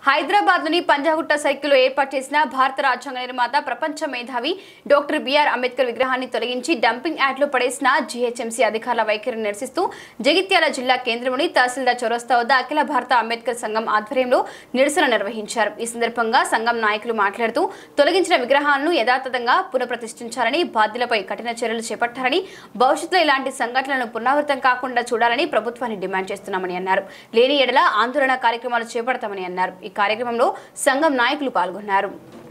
హైదరాబాద్ లోని పంజాగుట్ట సైకిల్లో ఏర్పాటు చేసిన భారత రాజ్యాంగ నిర్మాత ప్రపంచ మేధావి డాక్టర్ బిఆర్ అంబేద్కర్ విగ్రహాన్ని తొలగించి డంపింగ్ యార్డ్లో పడేసిన జీహెచ్ఎంసీ అధికారుల వైఖరిని నిరసిస్తూ జగిత్యాల జిల్లా కేంద్రంలోని తహసీల్దార్ చౌరస్తా వద్ద అఖిల భారత అంబేద్కర్ సంఘం ఆధ్వర్యంలో నిరసన నిర్వహించారు ఈ సందర్భంగా సంఘం నాయకులు మాట్లాడుతూ తొలగించిన విగ్రహాలను యథాతథంగా పునఃప్రతిష్ఠించాలని బాధ్యులపై కఠిన చర్యలు చేపట్టాలని భవిష్యత్తులో ఇలాంటి సంఘటనలను పునరావృతం కాకుండా చూడాలని ప్రభుత్వాన్ని డిమాండ్ చేస్తున్నామని అన్నారు లేని ఎడల ఆందోళన కార్యక్రమాలు చేపడతామని అన్నారు ఈ కార్యక్రమంలో సంఘం నాయకులు పాల్గొన్నారు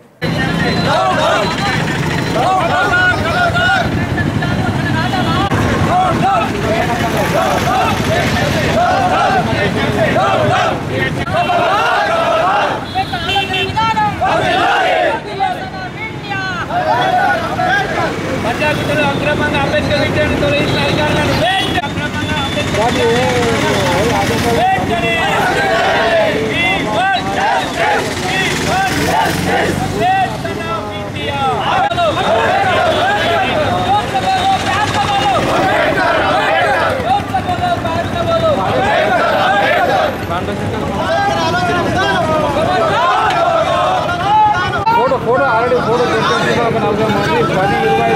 పంజాబీలో అక్రమంగా అంబేద్కర్ విద్యను తొలగించిన అధికారులను వెంటనే అక్రమంగా అంబేద్కర్ వెంటనే We want justice! We want justice! Nation of India! లోక్సభలో ప్రాంతములు! లోక్సభలో ప్రాంతములు! ఫోటో ఫోటో ఆల్రెడీ ఫోటో తెచ్చేసి ఒక నలభై మంది పది ఇరవై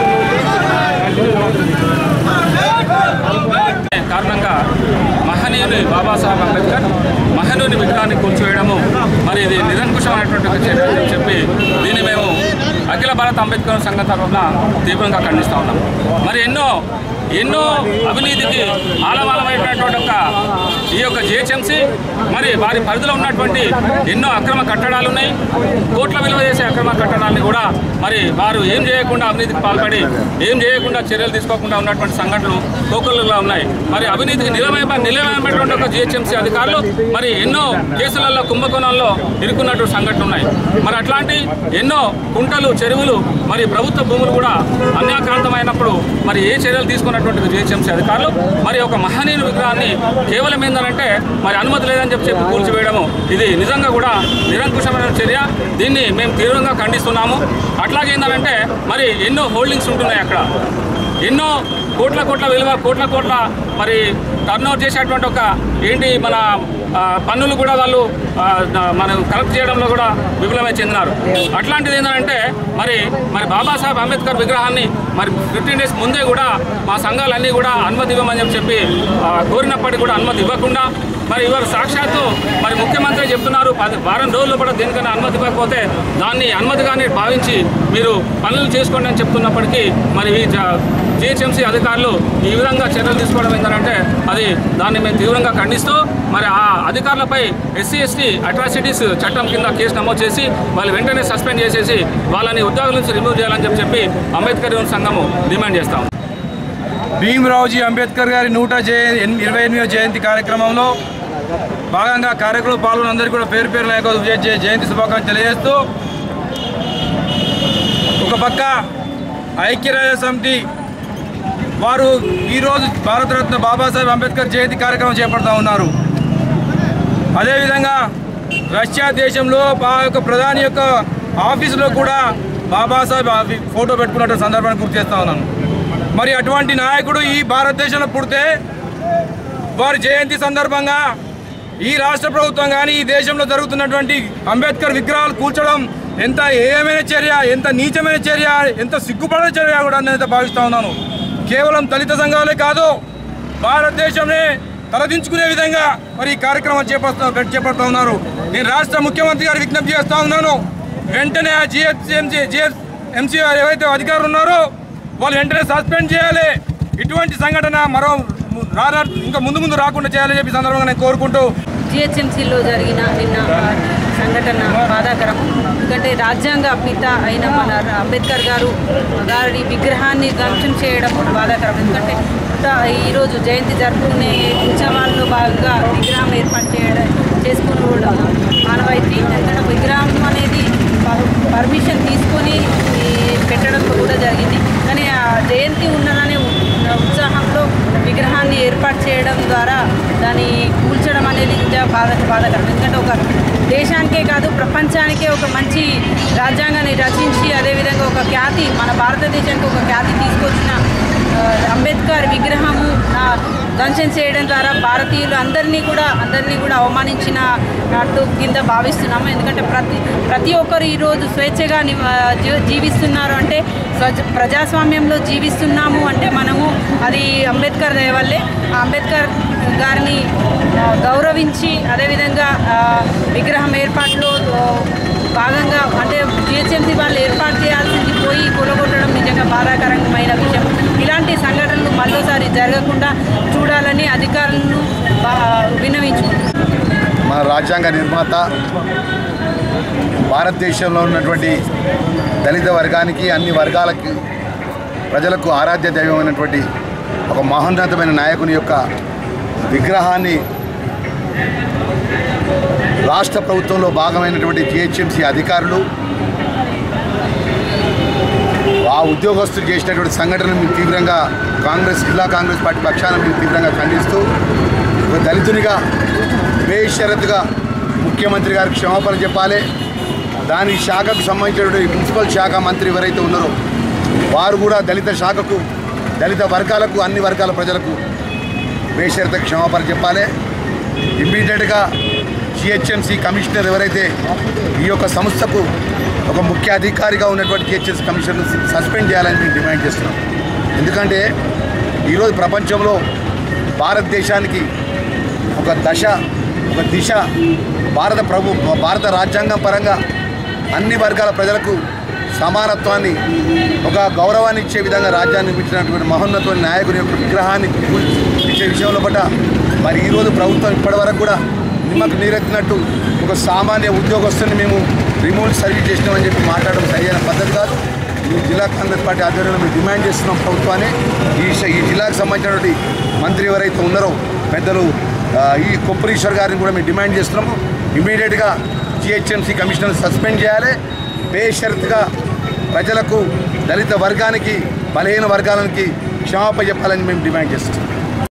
ఐదు కారణంగా మహనీయుని బాబాసాహెబ్ అంబేద్కర్ మహనీయుని విగ్రహాన్ని కూల్చివేయడము మరి ఇది నిరంకుశమైనటువంటి ఒక చర్య అని చెప్పి దీన్ని మేము అఖిల భారత అంబేద్కర్ సంఘం తరఫున తీవ్రంగా ఖండిస్తా ఉన్నాం మరి ఎన్నో ఎన్నో అవినీతికి ఆలవాలమైనటువంటి ఒక ఈ యొక్క జిహెచ్ఎంసీ మరి వారి పరిధిలో ఉన్నటువంటి ఎన్నో అక్రమ కట్టడాలు ఉన్నాయి కోట్ల విలువ చేసే అక్రమ కట్టడాలని కూడా మరి వారు ఏం చేయకుండా అవినీతికి పాల్పడి ఏం చేయకుండా చర్యలు తీసుకోకుండా ఉన్నటువంటి సంఘటనలు కోకొల్లుగా ఉన్నాయి మరి అవినీతికి నిలవై నిలవైనటువంటి ఒక జిహెచ్ఎంసీ అధికారులు మరి ఎన్నో కేసులలో కుంభకోణాల్లో ఇరుక్కున్నటువంటి సంఘటనలు ఉన్నాయి మరి అట్లాంటి ఎన్నో కుంటలు చెరువులు మరి ప్రభుత్వ భూములు కూడా అన్యాక్రాంతమైనప్పుడు మరి ఏ చర్యలు తీసుకున్నటువంటి జిహెచ్ఎంసీ అధికారులు మరి ఒక మహనీయుని విగ్రహాన్ని కేవలం ఏంటంటే మరి అనుమతి లేదని చెప్పి చెప్పి కూల్చివేయడము ఇది నిజంగా కూడా నిరంకుశమైన చర్య దీన్ని మేము తీవ్రంగా ఖండిస్తున్నాము అట్లాగే ఏంటంటే మరి ఎన్నో హోల్డింగ్స్ ఉంటున్నాయి అక్కడ ఎన్నో కోట్ల కోట్ల విలువ కోట్ల కోట్ల మరి టర్న్ చేసేటువంటి ఒక ఏంటి మన ఆ, పన్నులు కూడా వాళ్ళు ఆ, ద- మనం కలెక్ట్ చేయడంలో కూడా విఫలమై చెందినారు అట్లాంటిది ఏంటంటే మరి మరి బాబాసాహెబ్ అంబేద్కర్ విగ్రహాన్ని మరి ఫిఫ్టీన్ డేస్ ముందే కూడా మా సంఘాలన్నీ కూడా అనుమతి ఇవ్వమని చెప్పి చెప్పి ఆ, కోరినప్పటికీ కూడా అనుమతి ఇవ్వకుండా మరి ఇవాళ సాక్షాత్తు మరి ముఖ్యమంత్రి చెప్తున్నారు పది వారం రోజుల్లో కూడా దేనికైనా అనుమతి ఇవ్వకపోతే దాన్ని అనుమతిగానే భావించి మీరు పనులు చేసుకోండి అని చెప్తున్నప్పటికీ మరి ఈ జిహెచ్ఎంసీ అధికారులు ఈ విధంగా చర్యలు తీసుకోవడం ఏంటంటే అది దాన్ని మేము తీవ్రంగా ఖండిస్తూ మరి ఆ అధికారులపై ఎస్సీ ఎస్టీ అట్రాసిటీస్ చట్టం కింద కేసు నమోదు చేసి వాళ్ళు వెంటనే సస్పెండ్ చేసేసి వాళ్ళని ఉద్యోగుల నుంచి రిమూవ్ చేయాలని చెప్పి చెప్పి అంబేద్కర్ యువన సంఘము డిమాండ్ చేస్తాం భీమరావుజీ అంబేద్కర్ గారి నూట జయ ఎన్- ఇరవై ఎనిమిదవ జయంతి కార్యక్రమంలో భాగంగా కార్యక్రమంలో పాల్గొన్న అందరికీ కూడా పేరు పేరు లేక జయంతి శుభాకాంక్షలు తెలియజేస్తూ ఒక పక్క ఐక్యరాజ్య సమితి వారు ఈరోజు భారతరత్న బాబాసాహెబ్ అంబేద్కర్ జయంతి కార్యక్రమం చేపడతా ఉన్నారు అదేవిధంగా రష్యా దేశంలో ఆ యొక్క ప్రధాని యొక్క ఆఫీసులో కూడా బాబాసాహెబ్ ఆఫీ- ఫోటో పెట్టుకున్నట్టు సందర్భాన్ని గుర్తు చేస్తా ఉన్నాను మరి అటువంటి నాయకుడు ఈ భారతదేశంలో పుడితే వారి జయంతి సందర్భంగా ఈ రాష్ట్ర ప్రభుత్వం కానీ ఈ దేశంలో జరుగుతున్నటువంటి అంబేద్కర్ విగ్రహాలు కూల్చడం ఎంత ఏమైన చర్య ఎంత నీచమైన చర్య ఎంత సిగ్గుపడిన చర్య కూడా నేనైతే భావిస్తా ఉన్నాను కేవలం దళిత సంఘాలే కాదు భారతదేశంలో తలదించుకునే విధంగా మరి ఈ కార్యక్రమం చేపడుతూ చేపడుతూ ఉన్నారు నేను రాష్ట్ర ముఖ్యమంత్రి గారు విజ్ఞప్తి చేస్తా ఉన్నాను వెంటనే ఆ జిహెచ్ఎంసీ జిహెచ్ఎంసీ వారు ఏవైతే అధికారులు ఉన్నారో వాళ్ళు వెంటనే సస్పెండ్ చేయాలి ఇటువంటి సంఘటన మరో రారా ఇంకా ముందు ముందు రాకుండా చేయాలని చెప్పి సందర్భంగా నేను కోరుకుంటూ జిహెచ్ఎంసీలో జరిగిన నిన్న సంఘటన బాధాకరం ఎందుకంటే రాజ్యాంగ పిత అయిన మన అంబేద్కర్ గారు గారి విగ్రహాన్ని ధ్వంసం చేయడం బాధాకరం ఎందుకంటే ఇంత ఈరోజు జయంతి జరుపుకునే ఉత్సవాల్లో భాగంగా విగ్రహం ఏర్పాటు చేయడం చేసుకోవడం మానవాయితీ ఎందుకంటే విగ్రహం అనేది పర్మిషన్ తీసుకొని ఈ పెట్టడం కూడా జరిగింది కానీ ఆ జయంతి ఉన్నదనే ఉ- ఉత్సాహంలో విగ్రహాన్ని ఏర్పాటు చేయడం ద్వారా దాన్ని కూల్చడం అనేది నిజంగా బాధ బాధకరం ఎందుకంటే ఒక దేశానికే కాదు ప్రపంచానికే ఒక మంచి రాజ్యాంగాన్ని రచించి అదేవిధంగా ఒక ఖ్యాతి మన భారతదేశానికి ఒక ఖ్యాతి తీసుకొచ్చిన ఆ, అంబేద్కర్ విగ్రహము ఆ, ధ్వంసం చేయడం ద్వారా భారతీయులు అందరినీ కూడా అందరినీ కూడా అవమానించిన నట్టు కింద భావిస్తున్నాము ఎందుకంటే ప్రతి ప్రతి ఒక్కరు ఈరోజు స్వేచ్ఛగా ని- ఆ, జీ- జీవిస్తున్నారు అంటే స్వజ ప్రజాస్వామ్యంలో జీవిస్తున్నాము అంటే మనము అది అంబేద్కర్ దయ వల్లే ఆ అంబేద్కర్ గారిని ఆ, గౌరవించి అదేవిధంగా ఆ, విగ్రహం ఏర్పాటులో ఆ, భాగంగా అంటే జిహెచ్ఎంసీ వాళ్ళు ఏర్పాటు చేయాల్సింది పోయి కూలగొట్టడం నిజంగా బాధాకరమైన విషయం ఇలాంటి సంఘటనలు మరోసారి జరగకుండా చూడాలని అధికారులను బా- విన్నవించుకుంటున్నాను మన రాజ్యాంగ నిర్మాత భారతదేశంలో ఉన్నటువంటి దళిత వర్గానికి అన్ని వర్గాలకి ప్రజలకు ఆరాధ్య దైవమైనటువంటి ఒక మహోన్నతమైన నాయకుని యొక్క విగ్రహాన్ని రాష్ట్ర ప్రభుత్వంలో భాగమైనటువంటి జిహెచ్ఎంసీ అధికారులు ఆ ఉద్యోగస్తులు చేసినటువంటి సంఘటనను మేము తీవ్రంగా కాంగ్రెస్ జిల్లా కాంగ్రెస్ పార్టీ పక్షాన మేము తీవ్రంగా ఖండిస్తూ ఒక దళితునిగా బేషరతుగా ముఖ్యమంత్రి గారికి క్షమాపణ చెప్పాలి దాని శాఖకు సంబంధించినటువంటి మున్సిపల్ శాఖ మంత్రి ఎవరైతే ఉన్నారో వారు కూడా దళిత శాఖకు దళిత వర్గాలకు అన్ని వర్గాల ప్రజలకు బేషరత క్షమాపణ చెప్పాలి ఇమ్మీడియట్గా జిహెచ్ఎంసీ కమిషనర్ ఎవరైతే ఈ యొక్క సంస్థకు ఒక ముఖ్య అధికారిగా ఉన్నటువంటి జిహెచ్ఎంసీ కమిషనర్ను సస్పెండ్ చేయాలని మేము డిమాండ్ చేస్తున్నాం ఎందుకంటే ఈరోజు ప్రపంచంలో భారతదేశానికి ఒక దశ ఒక దిశ భారత ప్రభు భారత రాజ్యాంగం పరంగా అన్ని వర్గాల ప్రజలకు సమానత్వాన్ని ఒక గౌరవాన్ని ఇచ్చే విధంగా రాజ్యాన్ని ఇచ్చినటువంటి మహోన్నతమైన నాయకుని యొక్క విగ్రహాన్ని ఇచ్చే విషయంలో పట్ల మరి ఈరోజు ప్రభుత్వం ఇప్పటివరకు కూడా నిమ్మకు నీరెత్తినట్టు ఒక సామాన్య ఉద్యోగస్తుని మేము రిమోట్ సర్వీస్ చేసినామని చెప్పి మాట్లాడడం సరైన పద్ధతి కాదు ఈ జిల్లా కాంగ్రెస్ పార్టీ ఆధ్వర్యంలో మేము డిమాండ్ చేస్తున్నాం ప్రభుత్వాన్ని ఈ ష- ఈ జిల్లాకు సంబంధించినటువంటి మంత్రి ఎవరైతే ఉన్నారో పెద్దలు ఆ, ఈ కొప్పరీశ్వర్ గారిని కూడా మేము డిమాండ్ చేస్తున్నాము ఇమీడియట్గా జిహెచ్ఎంసీ కమిషనర్ సస్పెండ్ చేయాలి బేషరతుగా ప్రజలకు దళిత వర్గానికి బలహీన వర్గాలకి క్షమాపణ చెప్పాలని మేము డిమాండ్ చేస్తున్నాం